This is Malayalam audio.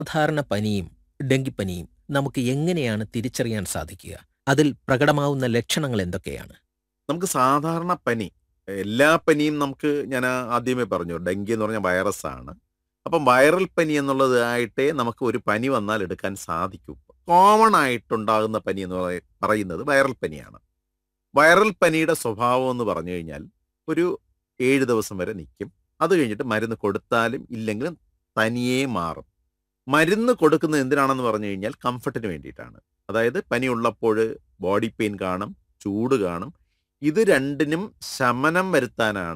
സാധാരണ പനിയും ഡെങ്കിപ്പനിയും നമുക്ക് എങ്ങനെയാണ് തിരിച്ചറിയാൻ സാധിക്കുക അതിൽ പ്രകടമാവുന്ന ലക്ഷണങ്ങൾ എന്തൊക്കെയാണ് നമുക്ക് സാധാരണ പനി എല്ലാ പനിയും നമുക്ക് ഞാൻ ആദ്യമേ പറഞ്ഞു ഡെങ്കി എന്ന് പറഞ്ഞ വൈറസ് ആണ് അപ്പം വൈറൽ പനി എന്നുള്ളതായിട്ടേ നമുക്ക് ഒരു പനി വന്നാൽ എടുക്കാൻ സാധിക്കൂ കോമൺ ആയിട്ടുണ്ടാകുന്ന പനി എന്ന് പറയ- പറയുന്നത് വൈറൽ പനിയാണ് വൈറൽ പനിയുടെ സ്വഭാവം എന്ന് പറഞ്ഞു കഴിഞ്ഞാൽ ഒരു ഏഴ് ദിവസം വരെ നിൽക്കും അത് കഴിഞ്ഞിട്ട് മരുന്ന് കൊടുത്താലും ഇല്ലെങ്കിലും തനിയേ മാറും മരുന്ന് കൊടുക്കുന്നത് എന്തിനാണെന്ന് പറഞ്ഞു കഴിഞ്ഞാൽ കംഫർട്ടിന് വേണ്ടിയിട്ടാണ് അതായത് പനി ഉള്ളപ്പോൾ ബോഡി പെയിൻ കാണും ചൂട് കാണും ഇത് രണ്ടിനും ശമനം വരുത്താനാണ്